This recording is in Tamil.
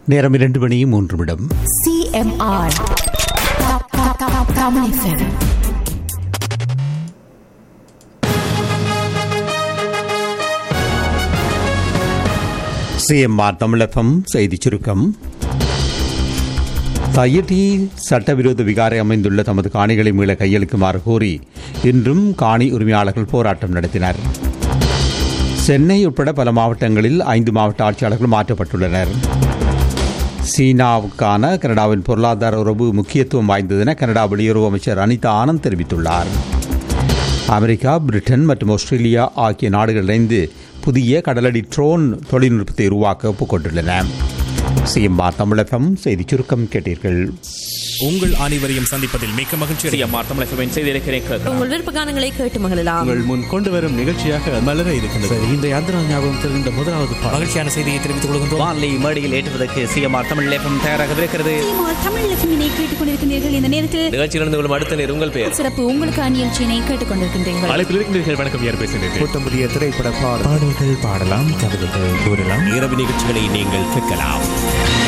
நேரம் இரண்டு மணி மூன்று நிமிடம் CMR. Ka- ka- ka- Kamal FM. CMR Tamizhagam செய்திச் சுருக்கம் தையட்டி சட்டவிரோத விகாரை அமைந்துள்ள தமது காணிகளை மீள கையளிக்குமாறு கோரி இன்றும் காணி உரிமையாளர்கள் போராட்டம் நடத்தினர் சென்னை உட்பட பல மாவட்டங்களில் ஐந்து மாவட்ட ஆட்சியாளர்கள் மாற்றப்பட்டுள்ளனர் சீனாவுக்கான கனடாவின் பொருளாதார உறவு முக்கியத்துவம் வாய்ந்ததென கனடா வெளியுறவு அமைச்சர் அனிதா ஆனந்த் தெரிவித்துள்ளார் அமெரிக்கா பிரிட்டன் மற்றும் ஆஸ்திரேலியா ஆகிய நாடுகள் இணைந்து புதிய கடலடி ட்ரோன் தொழில்நுட்பத்தை உருவாக்க ஒப்புக்கொண்டுள்ளன சிஎம்ஆர் தமிழகம் செய்திச் சுருக்கம் கேட்டீர்கள் உங்கள் அனைவரையும் சந்திப்பதில் மிக்க மகிழ்ச்சி சிஎம்ஆர் தமிழ் எஃப்எம் செய்திருக்கிறேன் கேட்கலாம் உங்கள் விருப்ப கானங்களை கேட்டு மகிழலாம் உங்கள் முன் கொண்டு வரும் நிகழ்ச்சியாக மலர இருக்கின்றது இன்றைய அந்தரா ஞாபகம் தெரிந்த முதலாவது பாடல் மகிழ்ச்சியான செய்தியை தெரிவித்துக் கொள்கின்றோம் வான்லி மேடையில் ஏற்றுவதற்கு சிஎம்ஆர் தமிழ் எஃப்எம் தயாராக இருக்கிறது தமிழ் எஃப்எம்மினை கேட்டுக்கொண்டிருக்கின்றீர்கள் இந்த நேரத்தில் நிகழ்ச்சியில் இருந்து கொள்ளும் அடுத்த நேர் உங்கள் பெயர் சிறப்பு உங்களுக்கு நிகழ்ச்சியினை கேட்டுக்கொண்டிருக்கின்றீர்கள் அழைப்பில் இருக்கின்றீர்கள் வணக்கம் யார் பேசுகிறீர்கள் புத்தம் புதிய திரைப்பட பாடல் பாடல்கள் பாடலாம் கவிதைகள் கூறலாம் இரவு நிகழ்ச்சிகளை நீங்கள் கேட்கலாம்